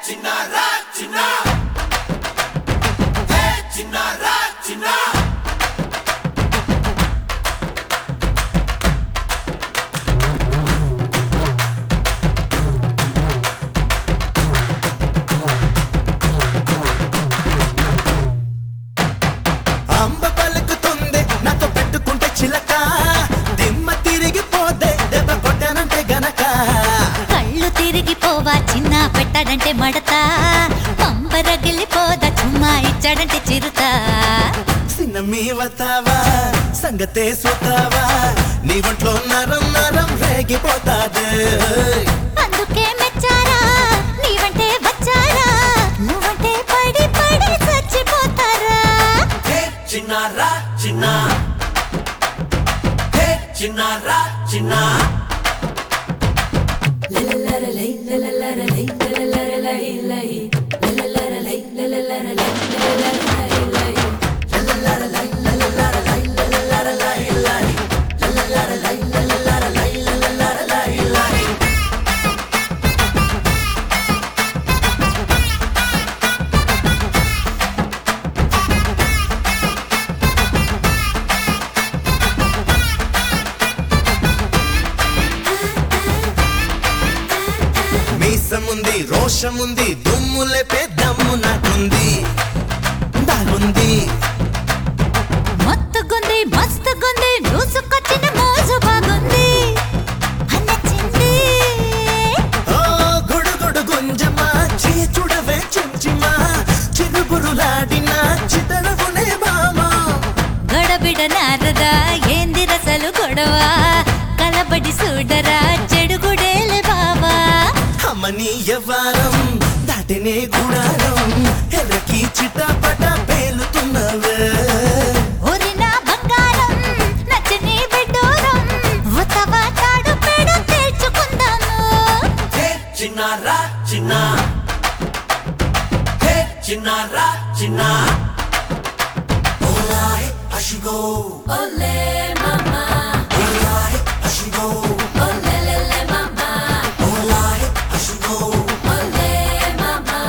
చిన్నారా చిన్న హే చిన్నారా చిన్న అంబ పలుకుతుంది నాతో పెట్టుకుంటే చిలక దిమ్మ తిరిగిపోతే దెబ్బ కొట్టానంటే గనక కళ్ళు తిరిగిపోవా చిన్న పెట్టాడంటే మడత పంపరగిలిపోదా చుమ్మా ఇచ్చాడంటే చిరుత సిన్నమీ వతావా సంగతే సుతావా నీ ఒంట్లో నరం నరం రేగిపోతాది అందుకే మెచ్చారా నీవంటే వచ్చారా నువ్వంటే పడి పడి చచ్చిపోతారా హే చిన్నారా చిన్న హే చిన్నారా చిన్న మీసముంది రోషముంది దుమ్ము లేపే దమ్ము నాకుంది దాగుంది మత్తుగుంది మస్తుగుంది దూసుకొచ్చిన మోజు బాగుంది అన్నచ్చింది ఓ గుడుగుడు గుంజమా చూడవే చుంచిమా చిరుగురులాడిన చితడవునే బామా గడబిడ నారదా ఏంది రసలు గొడవ కలబడి చూడరా చెడుగుడేలే బావా అమ్మని యవ్వారం దాటినే గుడారం ఎర్రకి చిటపట పేలుతున్నవే ఒరిన బంగారం నచ్చని బిడ్డూరం ఉతవా తాడు పేడ తేల్చుకుందాము హే చిన్నారా చిన్న హే చిన్నారా చిన్న ఓలాయ్ అషిగో ఓలే మామా ఓలాయ్ అషిగో ఓలేలే మామా ఓలాయ్ అషిగో ఓలే మామా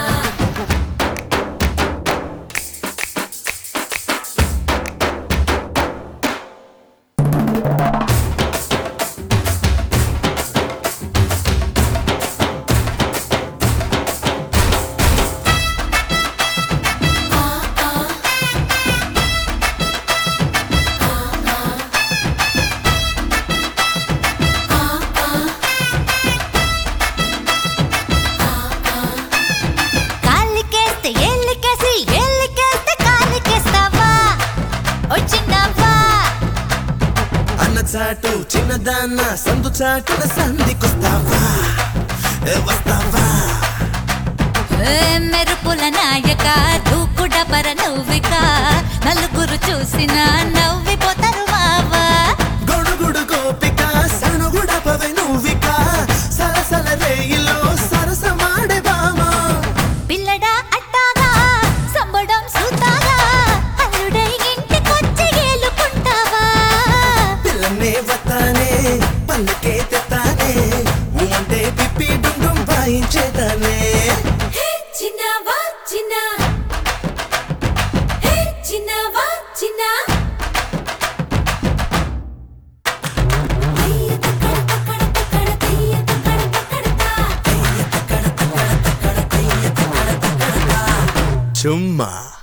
కాలికేస్తే ఏళ్ళకేసి ఏళ్ళకేస్తే కాలికేస్తావా వచ్చినావా అన్న చాటు చిన్నదాన్న సందు చాటున సంధికొస్తావా ఏ వస్తావా ఏ మెరుపుల నాయక దూకుడ పర నువ్విక నలుగురు చూసిన నవ్విపోతారు మావా గొడుగుడు గోపిక సనుగుడ పవె నువ్విక సలసల రేయిలో సరసమాడే బామా పిల్లడా అట్టాగా సంబడం సూతాగా అల్లుడై ఇంటికొచ్చి ఏలుకుంటావా పిల్లనే వతానే పల్లకే తెత్తానే అంటే పిప్పి డుండుం వాయించేదానే చిన్నవా చిన్న హే చిన్నవా చిన్న చుమ్మా